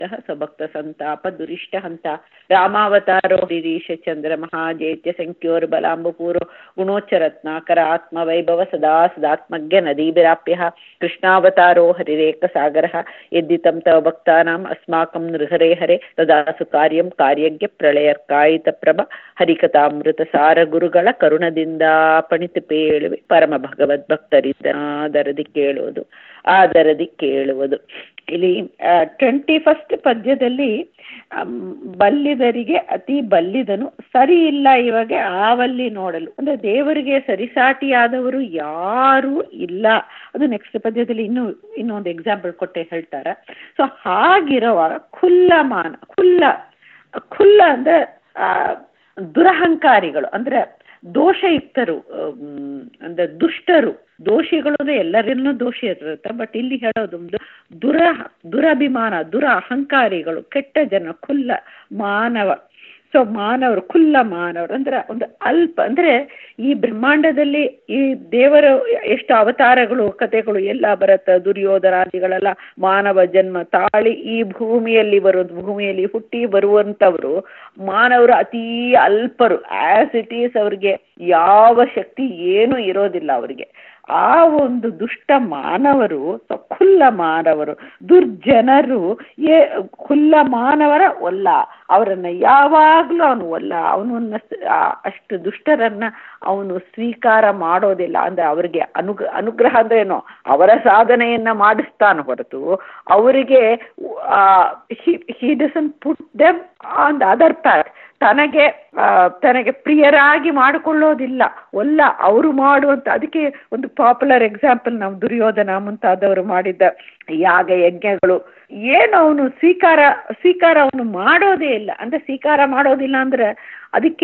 ಸ್ವಭಕ್ತ ಸಂತಾಪ ದುರಿಷ್ಟ ಹಂತ ರಾಮಾವತಾರೋ ಹರಿರೀಶ ಚಂದ್ರ ಮಹಾಜೇತ್ಯ ಸಂಖ್ಯೋರ್ ಬಲಾಂಬಪೂರೋ ಗುಣೋಚ್ಚರತ್ನಾಕರ ಆತ್ಮ ವೈಭವ ಸದಾ ಸದಾತ್ಮಜ್ಞ ನದೀಭಿರಾಪ್ಯ ಕೃಷ್ಣಾವತಾರೋ ಹರಿರೇಕ ಸಾಗರ ಯದ್ದಿತಂ ತವ ಭಕ್ತಾನಾಂ ಅಸ್ಮಾಕಂ ನೃಹರೆ ಹರೆ ತದಾಸು ಕಾರ್ಯಂ ಕಾರ್ಯಜ್ಞ ಪ್ರಳಯರ್ಕಾಯಿತ ಪ್ರಭ ಹರಿಕಥಾಮೃತ ಸಾರ ಗುರುಗಳ ಕರುಣದಿಂದ ಪಣಿತು ಪೇಳುವೆ ಪರಮ ಭಗವದ್ ಭಕ್ತರಿದ್ದ ಆದರದಿ ಕೇಳುವುದು ಆದರದಿ ಕೇಳುವುದು ಇಲ್ಲಿ ಟ್ವೆಂಟಿ ಫಸ್ಟ್ ಪದ್ಯದಲ್ಲಿ ಬಲ್ಲಿದರಿಗೆ ಅತಿ ಬಲ್ಲಿದನು ಸರಿ ಇಲ್ಲ ಇವಾಗ ಆವಲ್ಲಿ ನೋಡಲು ಅಂದ್ರೆ ದೇವರಿಗೆ ಸರಿಸಾಟಿಯಾದವರು ಯಾರೂ ಇಲ್ಲ ಅದು ನೆಕ್ಸ್ಟ್ ಪದ್ಯದಲ್ಲಿ ಇನ್ನೂ ಇನ್ನೊಂದು ಎಕ್ಸಾಂಪಲ್ ಕೊಟ್ಟೆ ಹೇಳ್ತಾರೆ ಸೊ ಹಾಗಿರುವಾಗ ಖುಲ್ಲ ಮಾನ ಖುಲ್ಲ ಖುಲ್ಲ ಅಂದ್ರೆ ದುರಹಂಕಾರಿಗಳು ಅಂದ್ರೆ ದೋಷಯುಕ್ತರು ಅಂದ್ರೆ ದುಷ್ಟರು ದೋಷಿಗಳು ಅಂದ್ರೆ ಎಲ್ಲರನ್ನೂ ದೋಷಿ ಇರುತ್ತೆ ಬಟ್ ಇಲ್ಲಿ ಹೇಳೋದೊಂದು ದುರ ದುರಭಿಮಾನ ದುರ ಅಹಂಕಾರಿಗಳು ಕೆಟ್ಟ ಜನ ಖುಲ್ಲ ಮಾನವ ಸೊ ಮಾನವರು ಖುಲ್ಲ ಮಾನವರು ಅಂದ್ರೆ ಒಂದು ಅಲ್ಪ ಅಂದ್ರೆ ಈ ಬ್ರಹ್ಮಾಂಡದಲ್ಲಿ ಈ ದೇವರ ಎಷ್ಟು ಅವತಾರಗಳು ಕಥೆಗಳು ಎಲ್ಲ ಬರುತ್ತೆ ದುರ್ಯೋಧನಾದಿಗಳೆಲ್ಲ ಮಾನವ ಜನ್ಮ ತಾಳಿ ಈ ಭೂಮಿಯಲ್ಲಿ ಬರೋ ಭೂಮಿಯಲ್ಲಿ ಹುಟ್ಟಿ ಬರುವಂಥವರು ಮಾನವರು ಅತೀ ಅಲ್ಪರು ಆಸ್ ಇಟ್ ಈಸ್ ಅವ್ರಿಗೆ ಯಾವ ಶಕ್ತಿ ಏನೂ ಇರೋದಿಲ್ಲ ಅವರಿಗೆ ಆ ಒಂದು ದುಷ್ಟ ಮಾನವರು ಖುಲ್ಲ ಮಾನವರು ದುರ್ಜನರು ಏ ಖುಲ್ಲ ಮಾನವರ ಒಲ್ಲ ಅವರನ್ನ ಯಾವಾಗಲೂ ಅವನು ಒಲ್ಲ ಅವನನ್ನ ಅಷ್ಟು ದುಷ್ಟರನ್ನ ಅವನು ಸ್ವೀಕಾರ ಮಾಡೋದಿಲ್ಲ ಅಂದ್ರೆ ಅವರಿಗೆ ಅನುಗ್ರ ಅನುಗ್ರಹ ಅಂದ್ರೆ ಏನೋ ಅವರ ಸಾಧನೆಯನ್ನ ಮಾಡಿಸ್ತಾನೆ ಹೊರತು ಅವರಿಗೆ he doesn't put them on the other path ತನಗೆ ತನಗೆ ಪ್ರಿಯರಾಗಿ ಮಾಡಿಕೊಳ್ಳೋದಿಲ್ಲ ಒಲ್ಲ ಅವರು ಮಾಡುವಂತ ಅದಕ್ಕೆ ಒಂದು ಪಾಪ್ಯುಲರ್ ಎಕ್ಸಾಂಪಲ್ ನಾವು ದುರ್ಯೋಧನ ಮುಂತಾದವರು ಮಾಡಿದ್ದ ಯಾಗ ಯಜ್ಞಗಳು ಏನು ಅವನು ಸ್ವೀಕಾರ ಸ್ವೀಕಾರ ಅವನು ಮಾಡೋದೇ ಇಲ್ಲ ಅಂದ್ರೆ ಸ್ವೀಕಾರ ಮಾಡೋದಿಲ್ಲ ಅಂದ್ರೆ ಅದಕ್ಕೆ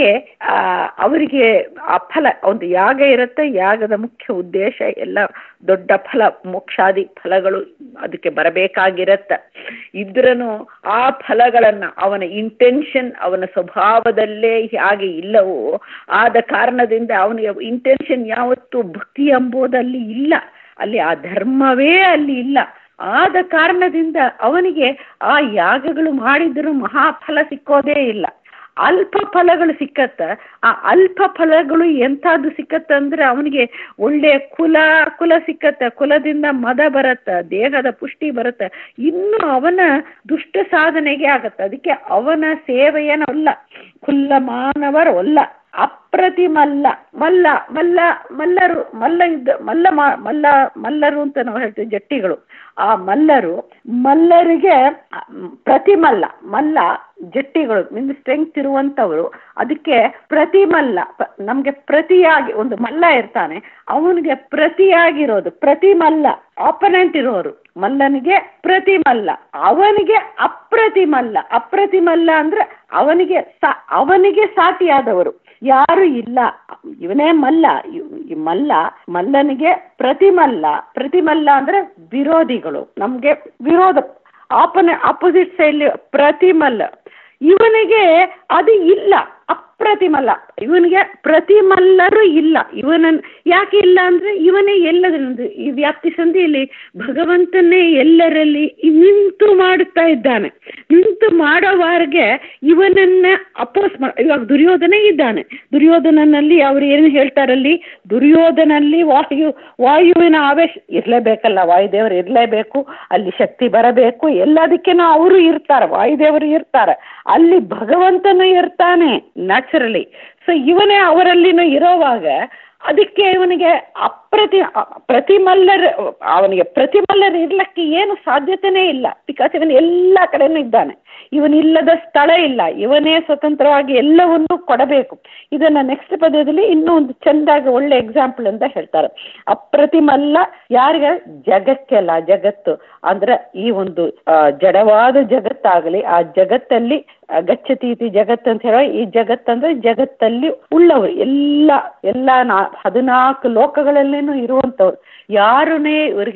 ಅವರಿಗೆ ಆ ಫಲ ಒಂದು ಯಾಗ ಇರುತ್ತೆ ಯಾಗದ ಮುಖ್ಯ ಉದ್ದೇಶ ಎಲ್ಲ ದೊಡ್ಡ ಫಲ ಮೋಕ್ಷಾದಿ ಫಲಗಳು ಅದಕ್ಕೆ ಬರಬೇಕಾಗಿರತ್ತೆ ಇದ್ರೂ ಆ ಫಲಗಳನ್ನು ಅವನ ಇಂಟೆನ್ಷನ್ ಅವನ ಸ್ವಭಾವದಲ್ಲೇ ಹೇಗೆ ಇಲ್ಲವೋ ಆದ ಕಾರಣದಿಂದ ಅವನಿಗೆ ಇಂಟೆನ್ಷನ್ ಯಾವತ್ತೂ ಭಕ್ತಿ ಎಂಬುದಲ್ಲಿ ಇಲ್ಲ ಅಲ್ಲಿ ಆ ಧರ್ಮವೇ ಅಲ್ಲಿ ಇಲ್ಲ ಆದ ಕಾರಣದಿಂದ ಅವನಿಗೆ ಆ ಯಾಗಗಳು ಮಾಡಿದರೂ ಮಹಾಫಲ ಸಿಕ್ಕೋದೇ ಇಲ್ಲ ಅಲ್ಪ ಫಲಗಳು ಸಿಕ್ಕತ್ತ ಆ ಅಲ್ಪ ಫಲಗಳು ಎಂಥದ್ದು ಸಿಕ್ಕತ್ತ ಅಂದ್ರೆ ಅವನಿಗೆ ಒಳ್ಳೆಯ ಕುಲ ಕುಲ ಸಿಕ್ಕತ್ತ ಕುಲದಿಂದ ಮದ ಬರತ್ತ ದೇಹದ ಪುಷ್ಟಿ ಬರುತ್ತೆ ಇನ್ನು ಅವನ ದುಷ್ಟ ಸಾಧನೆಗೆ ಆಗತ್ತೆ ಅದಕ್ಕೆ ಅವನ ಸೇವೆಯನ್ನಲ್ಲ ಕುಲ್ಲ ಮಾನವರಲ್ಲ ಅಪ್ರತಿಮಲ್ಲ ಮಲ್ಲ ಮಲ್ಲ ಮಲ್ಲರು ಮಲ್ಲ ಇದ್ದ ಮಲ್ಲ ಮಲ್ಲ ಮಲ್ಲರು ಅಂತ ನಾವು ಹೇಳ್ತೀವಿ ಜಟ್ಟಿಗಳು ಆ ಮಲ್ಲರು ಮಲ್ಲರಿಗೆ ಪ್ರತಿಮಲ್ಲ ಮಲ್ಲ ಜಟ್ಟಿಗಳು ನಿಮ್ಗೆ ಸ್ಟ್ರೆಂಗ್ತ್ ಇರುವಂಥವ್ರು ಅದಕ್ಕೆ ಪ್ರತಿಮಲ್ಲ ನಮಗೆ ಪ್ರತಿಯಾಗಿ ಒಂದು ಮಲ್ಲ ಇರ್ತಾನೆ ಅವನಿಗೆ ಪ್ರತಿಯಾಗಿರೋದು ಪ್ರತಿಮಲ್ಲ ಆಪನೆಂಟ್ ಇರೋರು ಮಲ್ಲನಿಗೆ ಪ್ರತಿಮಲ್ಲ ಅವನಿಗೆ ಅಪ್ರತಿಮಲ್ಲ ಅಪ್ರತಿಮಲ್ಲ ಅಂದ್ರೆ ಅವನಿಗೆ ಅವನಿಗೆ ಸಾಟಿಯಾದವರು ಯಾರು ಇಲ್ಲ ಇವನೇ ಮಲ್ಲ ಮಲ್ಲ ಮಲ್ಲನಿಗೆ ಪ್ರತಿಮಲ್ಲ ಪ್ರತಿಮಲ್ಲ ಅಂದ್ರೆ ವಿರೋಧಿಗಳು ನಮ್ಗೆ ವಿರೋಧ ಆಪನೆ ಆಪೋಸಿಟ್ ಸೈಡ್ ಪ್ರತಿಮಲ್ಲ ಇವನಿಗೆ ಅದು ಇಲ್ಲ ಅಪ್ರತಿಮಲ್ಲ ಇವನಿಗೆ ಪ್ರತಿಮಲ್ಲರೂ ಇಲ್ಲ ಇವನನ್ನು ಯಾಕೆ ಇಲ್ಲ ಅಂದ್ರೆ ಇವನೇ ಎಲ್ಲದರಿಂದ ಈ ವ್ಯಾಪ್ತಿ ಸಂಧಿಯಲ್ಲಿ ಭಗವಂತನೇ ಎಲ್ಲರಲ್ಲಿ ನಿಂತು ಮಾಡುತ್ತಾ ಇದ್ದಾನೆ ನಿಂತು ಮಾಡೋವಾರ್ಗೆ ಇವನನ್ನ ಅಪೋಸ್ ಮಾಡ ಇವಾಗ ದುರ್ಯೋಧನ ಇದ್ದಾನೆ ದುರ್ಯೋಧನನಲ್ಲಿ ಅವ್ರು ಏನು ಹೇಳ್ತಾರಲ್ಲಿ ದುರ್ಯೋಧನಲ್ಲಿ ವಾಯು ವಾಯುವಿನ ಆವೇಶ ಇರಲೇಬೇಕಲ್ಲ ವಾಯುದೇವರು ಇರಲೇಬೇಕು ಅಲ್ಲಿ ಶಕ್ತಿ ಬರಬೇಕು ಎಲ್ಲದಕ್ಕೇನೋ ಅವರು ಇರ್ತಾರೆ ವಾಯುದೇವರು ಇರ್ತಾರೆ ಅಲ್ಲಿ ಭಗವಂತನು ಇರ್ತಾನೆ ನ್ಯಾಚುರಲಿ ಸೊ ಇವನೇ ಅವರಲ್ಲಿನೂ ಇರೋವಾಗ ಅದಕ್ಕೆ ಇವನಿಗೆ ಅಪ್ರತಿ ಪ್ರತಿಮಲ್ಲರ್ ಅವನಿಗೆ ಪ್ರತಿಮಲ್ಲರ್ ಇರ್ಲಿಕ್ಕೆ ಏನು ಸಾಧ್ಯತೆನೇ ಇಲ್ಲ ಬಿಕಾಸ್ ಇವನು ಎಲ್ಲ ಕಡೆನೂ ಇದ್ದಾನೆ ಇವನಿಲ್ಲದ ಸ್ಥಳ ಇಲ್ಲ ಇವನೇ ಸ್ವತಂತ್ರವಾಗಿ ಎಲ್ಲವನ್ನೂ ಕೊಡಬೇಕು ಇದನ್ನ ನೆಕ್ಸ್ಟ್ ಪದ್ಯದಲ್ಲಿ ಇನ್ನೂ ಒಂದು ಚೆಂದಾಗಿ ಒಳ್ಳೆ ಎಕ್ಸಾಂಪಲ್ ಅಂತ ಹೇಳ್ತಾರೆ ಅಪ್ರತಿಮಲ್ಲ ಯಾರಿಗೆ ಜಗಕ್ಕೆಲ್ಲ ಜಗತ್ತು ಅಂದ್ರೆ ಈ ಒಂದು ಜಡವಾದ ಜಗತ್ತಾಗಲಿ ಆ ಜಗತ್ತಲ್ಲಿ ಗಚ್ಚತೀತಿ ಜಗತ್ ಅಂತ ಹೇಳೋ ಈ ಜಗತ್ತಂದ್ರೆ ಜಗತ್ತಲ್ಲಿ ಉಳ್ಳವರು ಎಲ್ಲ ಎಲ್ಲ ನಾ ಹದಿನಾಲ್ಕು ಲೋಕಗಳಲ್ಲೇನು ಇರುವಂಥವ್ರು ಯಾರನ್ನೇ ಇವರಿಗೆ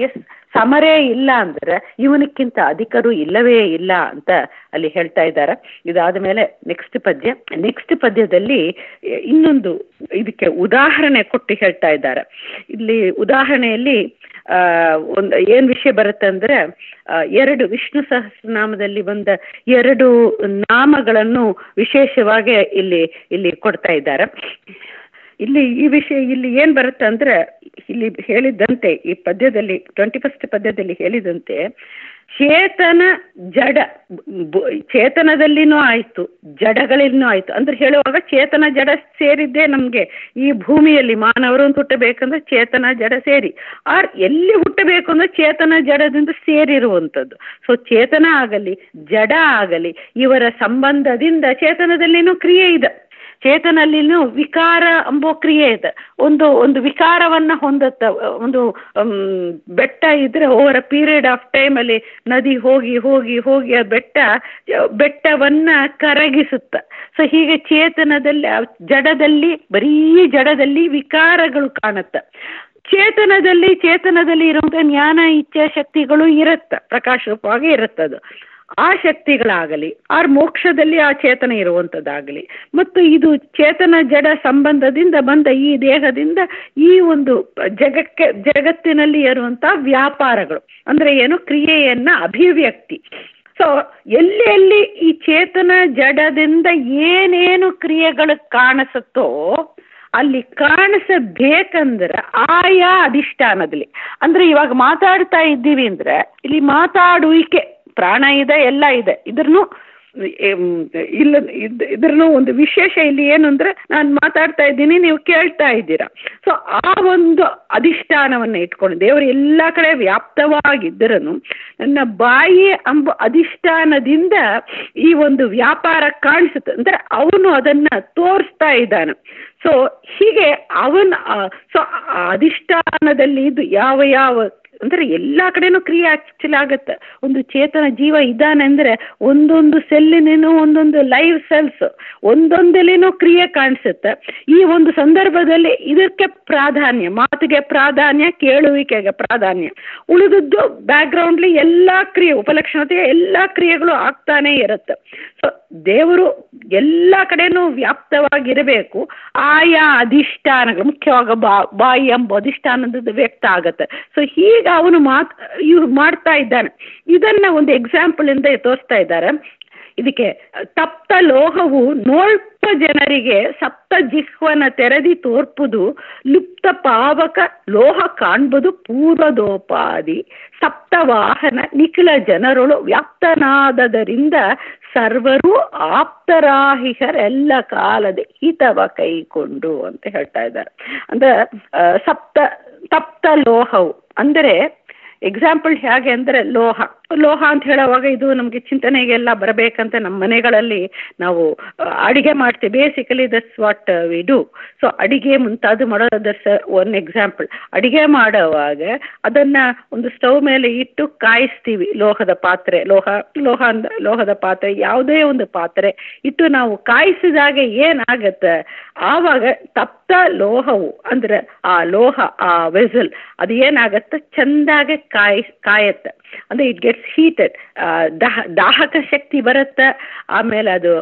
ಸಮರೇ ಇಲ್ಲ ಅಂದ್ರೆ ಇವನಕ್ಕಿಂತ ಅಧಿಕರು ಇಲ್ಲವೇ ಇಲ್ಲ ಅಂತ ಅಲ್ಲಿ ಹೇಳ್ತಾ ಇದ್ದಾರೆ ಇದಾದ ಮೇಲೆ ನೆಕ್ಸ್ಟ್ ಪದ್ಯ ನೆಕ್ಸ್ಟ್ ಪದ್ಯದಲ್ಲಿ ಇನ್ನೊಂದು ಇದಕ್ಕೆ ಉದಾಹರಣೆ ಕೊಟ್ಟು ಹೇಳ್ತಾ ಇದ್ದಾರೆ ಇಲ್ಲಿ ಉದಾಹರಣೆಯಲ್ಲಿ ಒಂದು ಏನು ವಿಷಯ ಬರುತ್ತೆ ಅಂದರೆ ಎರಡು ವಿಷ್ಣು ಸಹಸ್ರನಾಮದಲ್ಲಿ ಬಂದ ಎರಡು ನಾಮಗಳನ್ನು ವಿಶೇಷವಾಗಿ ಇಲ್ಲಿ ಇಲ್ಲಿ ಕೊಡ್ತಾ ಇದ್ದಾರೆ ಇಲ್ಲಿ ಈ ವಿಷಯ ಇಲ್ಲಿ ಏನು ಬರುತ್ತೆ ಅಂದರೆ ಇಲ್ಲಿ ಹೇಳಿದಂತೆ ಈ ಪದ್ಯದಲ್ಲಿ ಟ್ವೆಂಟಿ ಫಸ್ಟ್ ಪದ್ಯದಲ್ಲಿ ಹೇಳಿದಂತೆ ಚೇತನ ಜಡ ಚೇತನದಲ್ಲಿನೂ ಆಯಿತು ಜಡಗಳಲ್ಲಿನೂ ಆಯಿತು ಅಂದ್ರೆ ಹೇಳುವಾಗ ಚೇತನ ಜಡ ಸೇರಿದ್ದೇ ನಮಗೆ ಈ ಭೂಮಿಯಲ್ಲಿ ಮಾನವರು ಅಂತ ಹುಟ್ಟಬೇಕಂದ್ರೆ ಚೇತನ ಜಡ ಸೇರಿ ಆರ್ ಎಲ್ಲಿ ಹುಟ್ಟಬೇಕು ಅಂದ್ರೆ ಚೇತನ ಜಡದಿಂದ ಸೇರಿರುವಂಥದ್ದು ಸೊ ಚೇತನ ಆಗಲಿ ಜಡ ಆಗಲಿ ಇವರ ಸಂಬಂಧದಿಂದ ಚೇತನದಲ್ಲಿನೂ ಕ್ರಿಯೆ ಇದೆ ಚೇತನಲ್ಲಿನೂ ವಿಕಾರ ಎಂಬೋ ಕ್ರಿಯೆ ಇದೆ ಒಂದು ಒಂದು ವಿಕಾರವನ್ನು ಹೊಂದುತ್ತ ಒಂದು ಬೆಟ್ಟ ಇದ್ರೆ ಓವರ್ ಅ ಪೀರಿಯಡ್ ಆಫ್ ಟೈಮಲ್ಲಿ ನದಿ ಹೋಗಿ ಹೋಗಿ ಹೋಗಿ ಆ ಬೆಟ್ಟ ಬೆಟ್ಟವನ್ನು ಕರಗಿಸುತ್ತೆ ಸೊ ಹೀಗೆ ಚೇತನದಲ್ಲಿ ಜಡದಲ್ಲಿ ಬರೀ ಜಡದಲ್ಲಿ ವಿಕಾರಗಳು ಕಾಣುತ್ತೆ ಚೇತನದಲ್ಲಿ ಚೇತನದಲ್ಲಿ ಇರುವಂಥ ಜ್ಞಾನ ಇಚ್ಛಾಶಕ್ತಿಗಳು ಇರುತ್ತೆ ಪ್ರಕಾಶ ರೂಪವಾಗಿ ಇರುತ್ತದು ಆ ಶಕ್ತಿಗಳಾಗಲಿ ಆರ್ ಮೋಕ್ಷದಲ್ಲಿ ಆ ಚೇತನ ಇರುವಂಥದ್ದಾಗಲಿ ಮತ್ತು ಇದು ಚೇತನ ಜಡ ಸಂಬಂಧದಿಂದ ಬಂದ ಈ ದೇಹದಿಂದ ಈ ಒಂದು ಜಗಕ್ಕೆ ಜಗತ್ತಿನಲ್ಲಿ ಇರುವಂಥ ವ್ಯಾಪಾರಗಳು ಅಂದರೆ ಏನು ಕ್ರಿಯೆಯನ್ನು ಅಭಿವ್ಯಕ್ತಿ ಸೊ ಎಲ್ಲಿ ಎಲ್ಲಿ ಈ ಚೇತನ ಜಡದಿಂದ ಏನೇನು ಕ್ರಿಯೆಗಳು ಕಾಣಿಸುತ್ತೋ ಅಲ್ಲಿ ಕಾಣಿಸಬೇಕಂದ್ರೆ ಆಯಾ ಅಧಿಷ್ಠಾನದಲ್ಲಿ ಅಂದ್ರೆ ಇವಾಗ ಮಾತಾಡ್ತಾ ಇದ್ದೀವಿ ಅಂದ್ರೆ ಇಲ್ಲಿ ಮಾತಾಡುವಿಕೆ ಪ್ರಾಣ ಇದೆ ಎಲ್ಲ ಇದೆ ಇದ್ರೂ ಇಲ್ಲ ಇದ್ರೂ ಒಂದು ವಿಶೇಷ ಇಲ್ಲಿ ಏನು ಅಂದರೆ ನಾನು ಮಾತಾಡ್ತಾ ಇದ್ದೀನಿ ನೀವು ಕೇಳ್ತಾ ಇದ್ದೀರಾ ಸೊ ಆ ಒಂದು ಅಧಿಷ್ಠಾನವನ್ನು ಇಟ್ಕೊಂಡು ದೇವರು ಎಲ್ಲ ಕಡೆ ವ್ಯಾಪ್ತವಾಗಿದ್ದರೂ ನನ್ನ ಬಾಯಿ ಎಂಬ ಅಧಿಷ್ಠಾನದಿಂದ ಈ ಒಂದು ವ್ಯಾಪಾರ ಕಾಣಿಸುತ್ತೆ ಅಂದರೆ ಅವನು ಅದನ್ನು ತೋರಿಸ್ತಾ ಇದ್ದಾನೆ ಸೊ ಹೀಗೆ ಅವನ ಸೊ ಅಧಿಷ್ಠಾನದಲ್ಲಿ ಇದು ಯಾವ ಯಾವ ಅಂದರೆ ಎಲ್ಲ ಕಡೆನೂ ಕ್ರಿಯೆ ಆಕ್ಚುಲಿ ಆಗುತ್ತೆ ಒಂದು ಚೇತನ ಜೀವ ಇದ್ದಾನೆ ಅಂದರೆ ಒಂದೊಂದು ಸೆಲ್ಲಿನೇನೂ ಒಂದೊಂದು ಲೈವ್ ಸೆಲ್ಸ್ ಒಂದೊಂದಲ್ಲಿನೂ ಕ್ರಿಯೆ ಕಾಣಿಸುತ್ತೆ ಈ ಒಂದು ಸಂದರ್ಭದಲ್ಲಿ ಇದಕ್ಕೆ ಪ್ರಾಧಾನ್ಯ ಮಾತಿಗೆ ಪ್ರಾಧಾನ್ಯ ಕೇಳುವಿಕೆಗೆ ಪ್ರಾಧಾನ್ಯ ಉಳಿದದ್ದು ಬ್ಯಾಕ್ಗ್ರೌಂಡ್ಲಿ ಎಲ್ಲ ಕ್ರಿಯೆ ಉಪಲಕ್ಷಣತೆಯ ಎಲ್ಲ ಕ್ರಿಯೆಗಳು ಆಗ್ತಾನೇ ಇರುತ್ತೆ ಸೊ ದೇವರು ಎಲ್ಲ ಕಡೆನೂ ವ್ಯಾಪ್ತವಾಗಿರಬೇಕು ಆಯಾ ಅಧಿಷ್ಠಾನಗಳು ಮುಖ್ಯವಾಗಿ ಬಾ ಬಾಯಿ ಎಂಬ ಅಧಿಷ್ಠಾನದ ವ್ಯಕ್ತ ಆಗುತ್ತೆ ಸೊ ಹೀಗೆ ಅವನು ಮಾತ್ ಇವ್ರು ಮಾಡ್ತಾ ಇದ್ದಾನೆ ಇದನ್ನ ಒಂದು ಎಕ್ಸಾಂಪಲ್ ಇಂದ ತೋರಿಸ್ತಾ ಇದ್ದಾರೆ ಇದಕ್ಕೆ ತಪ್ತ ಲೋಹವು ನೋಲ್ಪ ಜನರಿಗೆ ಸಪ್ತ ಜಿಹ್ವನ ತೆರೆದಿ ತೋರ್ಪುದು ಲುಪ್ತ ಪಾವಕ ಲೋಹ ಕಾಣ್ಬುದು ಪೂರ್ವದೋಪಾದಿ ಸಪ್ತ ವಾಹನ ನಿಖಿಲ ಜನರುಳು ವ್ಯಾಪ್ತನಾದದರಿಂದ ಸರ್ವರು ಆಪ್ತರಾಹಿಹರೆಲ್ಲ ಕಾಲದೆ ಹಿತವ ಕೈಕೊಂಡು ಅಂತ ಹೇಳ್ತಾ ಇದ್ದಾರೆ ಅಂದ್ರೆ ಸಪ್ತ ತಪ್ತ ಲೋಹವು ಅಂದರೆ ಎಕ್ಸಾಂಪಲ್ ಹೇಗೆ ಅಂದರೆ ಲೋಹ ಲೋಹ ಅಂತ ಹೇಳುವಾಗ ಇದು ನಮಗೆ ಚಿಂತನೆಗೆಲ್ಲ ಬರಬೇಕಂತ ನಮ್ಮ ಮನೆಗಳಲ್ಲಿ ನಾವು ಅಡಿಗೆ ಮಾಡ್ತೀವಿ basically that's what we do so ಅಡಿಗೆ ಮುಂತಾದ ಮಾಡೋದು ದಟ್ಸ್ ಒನ್ ಎಕ್ಸಾಂಪಲ್ ಅಡಿಗೆ ಮಾಡುವಾಗ ಅದನ್ನು ಒಂದು ಸ್ಟವ್ ಮೇಲೆ ಇಟ್ಟು ಕಾಯಿಸ್ತೀವಿ ಲೋಹದ ಪಾತ್ರೆ ಲೋಹ ಲೋಹ ಅಂದ ಲೋಹದ ಪಾತ್ರೆ ಯಾವುದೇ ಒಂದು ಪಾತ್ರೆ ಇಟ್ಟು ನಾವು ಕಾಯಿಸಿದಾಗ ಏನಾಗತ್ತೆ ಆವಾಗ ತಪ್ತ ಲೋಹವು ಅಂದರೆ ಆ ಲೋಹ ಆ ವೆಸಲ್ ಅದು ಏನಾಗತ್ತೆ ಚೆಂದಾಗೆ ಕಾಯಿ ಕಾಯತ್ತೆ ಅಂದರೆ ಇಟ್ ಗೆಟ್ಸ್ ಹೀಟೆಡ್ ದಾಹ ದಾಹಕ ಶಕ್ತಿ ಬರುತ್ತೆ ಆಮೇಲೆ ಅದು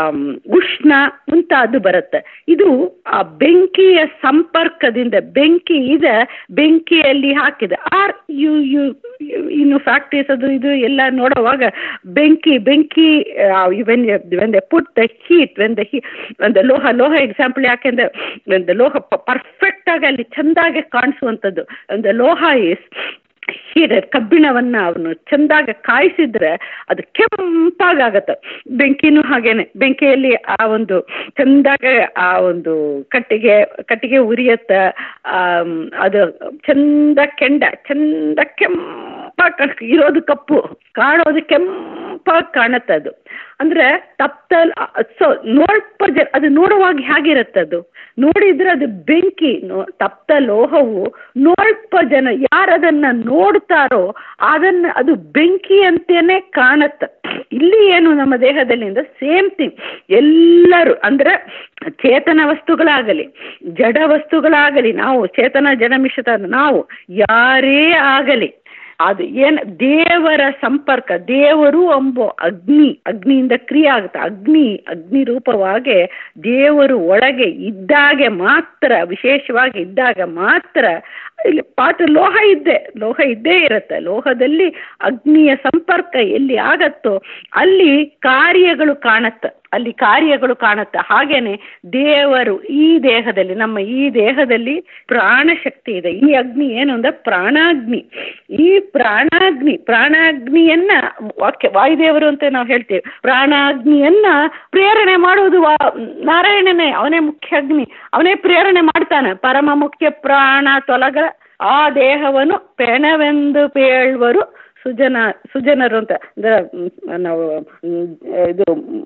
ಉಷ್ಣ ಮುಂತಾದ್ದು ಬರುತ್ತೆ ಇದು ಆ ಬೆಂಕಿಯ ಸಂಪರ್ಕದಿಂದ ಬೆಂಕಿ ಇದೆ ಬೆಂಕಿಯಲ್ಲಿ ಹಾಕಿದೆ ಆರ್ ಯು ಯು ಇನ್ನು ಫ್ಯಾಕ್ಟ್ರೀಸ್ ಅದು ಇದು ಎಲ್ಲ ನೋಡುವಾಗ ಬೆಂಕಿ ಬೆಂಕಿ when when the put the heat when the he ಒಂದು ಲೋಹ ಲೋಹ ಎಕ್ಸಾಂಪಲ್ ಯಾಕೆಂದ್ರೆ ಒಂದು ಲೋಹ ಪರ್ಫೆಕ್ಟಾಗಿ ಅಲ್ಲಿ ಚೆಂದಾಗಿ ಕಾಣಿಸುವಂಥದ್ದು ಒಂದು ಲೋಹ ಇಸ್ ಹೀರೆ ಕಬ್ಬಿಣವನ್ನು ಅವನು ಚೆಂದಾಗಿ ಕಾಯಿಸಿದ್ರೆ ಅದು ಕೆಂಪಾಗತ್ತೆ ಬೆಂಕಿನೂ ಹಾಗೇನೆ ಬೆಂಕಿಯಲ್ಲಿ ಆ ಒಂದು ಚೆಂದಾಗಿ ಆ ಒಂದು ಕಟ್ಟಿಗೆ ಕಟ್ಟಿಗೆ ಉರಿಯತ್ತೆ ಅದು ಚೆಂದ ಕೆಂಡ ಚೆಂದ ಕೆಂಪಾಗಿ ಇರೋದು ಕಪ್ಪು ಕಾಣೋದು ಕೆಂಪಾಗಿ ಕಾಣುತ್ತೆ ಅದು ಅಂದರೆ ತಪ್ತ ಸೊ ನೋಡ್ಪ ಜ ಅದು ನೋಡುವಾಗ ಹೇಗಿರುತ್ತೆ ಅದು ನೋಡಿದ್ರೆ ಅದು ಬೆಂಕಿ ತಪ್ತ ಲೋಹವು ನೋಡ್ಪ ಜನ ಯಾರದನ್ನು ನೋಡ್ತಾರೋ ಅದನ್ನು ಅದು ಬೆಂಕಿ ಅಂತೇನೆ ಕಾಣುತ್ತೆ ಇಲ್ಲಿ ಏನು ನಮ್ಮ ದೇಹದಲ್ಲಿಂದ ಸೇಮ್ ಥಿಂಗ್ ಎಲ್ಲರೂ ಅಂದರೆ ಚೇತನ ವಸ್ತುಗಳಾಗಲಿ ಜಡ ವಸ್ತುಗಳಾಗಲಿ ನಾವು ಚೇತನ ಜಡ ಮಿಶ್ರಿತ ನಾವು ಯಾರೇ ಆಗಲಿ ಅದು ಏನು ದೇವರ ಸಂಪರ್ಕ ದೇವರು ಎಂಬೋ ಅಗ್ನಿ ಅಗ್ನಿಯಿಂದ ಕ್ರಿಯೆ ಆಗುತ್ತೆ ಅಗ್ನಿ ಅಗ್ನಿ ರೂಪವಾಗಿ ದೇವರು ಒಳಗೆ ಇದ್ದಾಗೆ ಮಾತ್ರ ವಿಶೇಷವಾಗಿ ಇದ್ದಾಗ ಮಾತ್ರ ಇಲ್ಲಿ ಪಾತ್ರ ಲೋಹ ಇದ್ದೇ ಲೋಹ ಇದ್ದೇ ಇರುತ್ತೆ ಲೋಹದಲ್ಲಿ ಅಗ್ನಿಯ ಸಂಪರ್ಕ ಎಲ್ಲಿ ಆಗತ್ತೋ ಅಲ್ಲಿ ಕಾರ್ಯಗಳು ಕಾಣುತ್ತೆ ಅಲ್ಲಿ ಕಾರ್ಯಗಳು ಕಾಣುತ್ತೆ ಹಾಗೇನೆ ದೇವರು ಈ ದೇಹದಲ್ಲಿ ನಮ್ಮ ಈ ದೇಹದಲ್ಲಿ ಪ್ರಾಣಶಕ್ತಿ ಇದೆ ಈ ಅಗ್ನಿ ಏನು ಅಂದ್ರೆ ಪ್ರಾಣಾಗ್ನಿ ಈ ಪ್ರಾಣಾಗ್ನಿ ಪ್ರಾಣಾಗ್ನಿಯನ್ನ ವಾಕ್ಯ ವಾಯುದೇವರು ಅಂತ ನಾವು ಹೇಳ್ತೀವಿ ಪ್ರಾಣಾಗ್ನಿಯನ್ನ ಪ್ರೇರಣೆ ಮಾಡುವುದು ವಾ ನಾರಾಯಣನೇ ಅವನೇ ಮುಖ್ಯ ಅಗ್ನಿ ಅವನೇ ಪ್ರೇರಣೆ ಮಾಡ್ತಾನೆ ಪರಮ ಮುಖ್ಯ ಪ್ರಾಣ ತೊಲಗ ಆ ದೇಹವನ್ನು ಪೆಣವೆಂದು ಪೇಳುವರು ಸುಜನ ಸುಜನರು ಅಂತ ಅಂದ್ರೆ ನಾವು ಇದು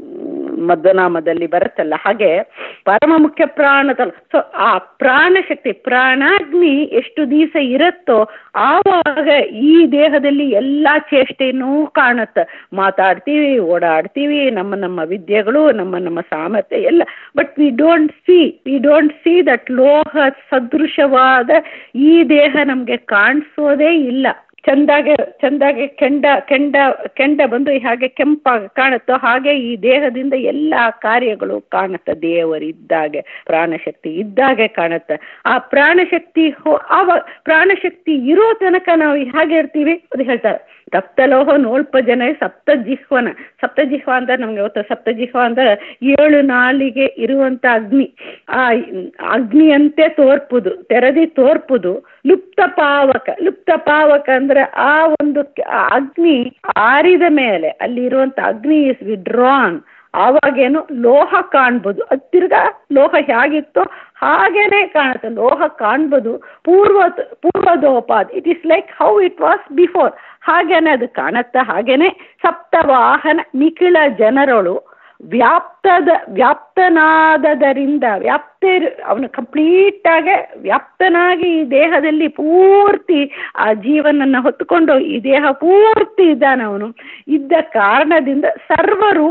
ಮದ್ದನಾಮದಲ್ಲಿ ಬರುತ್ತಲ್ಲ ಹಾಗೆ ಪರಮ ಮುಖ್ಯ ಪ್ರಾಣದ ಸೊ ಆ ಪ್ರಾಣಶಕ್ತಿ ಪ್ರಾಣಾಗ್ನಿ ಎಷ್ಟು ದಿವಸ ಇರುತ್ತೋ ಆವಾಗ ಈ ದೇಹದಲ್ಲಿ ಎಲ್ಲ ಚೇಷ್ಟೆನೂ ಕಾಣುತ್ತೆ ಮಾತಾಡ್ತೀವಿ ಓಡಾಡ್ತೀವಿ ನಮ್ಮ ನಮ್ಮ ವಿದ್ಯೆಗಳು ನಮ್ಮ ನಮ್ಮ ಸಾಮರ್ಥ್ಯ ಎಲ್ಲ but we don't see we don't see that ಲೋಹ ಸದೃಶವಾದ ಈ ದೇಹ ನಮಗೆ ಕಾಣಿಸೋದೇ ಇಲ್ಲ ಚಂದಾಗೆ ಚಂದಾಗೆ ಕೆಂಡ ಕೆಂಡ ಕೆಂಡ ಬಂದು ಹಾಗೆ ಕೆಂಪಾಗಿ ಕಾಣುತ್ತೋ ಹಾಗೆ ಈ ದೇಹದಿಂದ ಎಲ್ಲ ಕಾರ್ಯಗಳು ಕಾಣುತ್ತೆ ದೇವರಿದ್ದಾಗೆ ಪ್ರಾಣಶಕ್ತಿ ಇದ್ದಾಗೆ ಕಾಣುತ್ತೆ ಆ ಪ್ರಾಣಶಕ್ತಿ ಹೋ ಆವ ಪ್ರಾಣಶಕ್ತಿ ಇರೋ ತನಕ ನಾವು ಹಾಗೆ ಇರ್ತೀವಿ ಅದು ಹೇಳ್ತಾರೆ ಸಪ್ತಲೋಹ ನೋಲ್ಪ ಜನ ಸಪ್ತ ಜಿಹ್ವನ ಸಪ್ತ ಜಿಹ್ವ ಅಂದ್ರೆ ನಮ್ಗೆ ಗೊತ್ತ ಸಪ್ತ ಜಿಹ್ವ ಅಂದ್ರೆ ಏಳು ನಾಲಿಗೆ ಇರುವಂತ ಅಗ್ನಿ ಆ ಅಗ್ನಿಯಂತೆ ತೋರ್ಪುದು ತೆರೆದಿ ತೋರ್ಪುದು ಲುಪ್ತ ಪಾವಕ ಲುಪ್ತ ಪಾವಕ ಅಂದ್ರೆ ಆ ಒಂದು ಅಗ್ನಿ ಆರಿದ ಮೇಲೆ ಅಲ್ಲಿ ಇರುವಂತ ಅಗ್ನಿ ಇಸ್ ವಿಡ್ರಾನ್ ಆವಾಗೇನು ಲೋಹ ಕಾಣ್ಬೋದು ಅದು ತಿರ್ಗಾ ಲೋಹ ಹೇಗಿತ್ತೋ ಹಾಗೇನೆ ಕಾಣುತ್ತೆ ಲೋಹ ಕಾಣ್ಬೋದು ಪೂರ್ವ ಪೂರ್ವದೋಪಾದ್ it is like how it was before ಹಾಗೇನೆ ಅದು ಕಾಣುತ್ತೆ ಹಾಗೇನೆ ಸಪ್ತವಾಹನ ನಿಖಿಳ ಜನರಳು ವ್ಯಾಪ್ತದ ವ್ಯಾಪ್ತನಾದದರಿಂದ ವ್ಯಾಪ್ತ ಅವನು ಕಂಪ್ಲೀಟಾಗೆ ವ್ಯಾಪ್ತನಾಗಿ ಈ ದೇಹದಲ್ಲಿ ಪೂರ್ತಿ ಆ ಜೀವನನ್ನು ಹೊತ್ತುಕೊಂಡು ಈ ದೇಹ ಪೂರ್ತಿ ಇದ್ದಾನೆ ಅವನು ಇದ್ದ ಕಾರಣದಿಂದ ಸರ್ವರು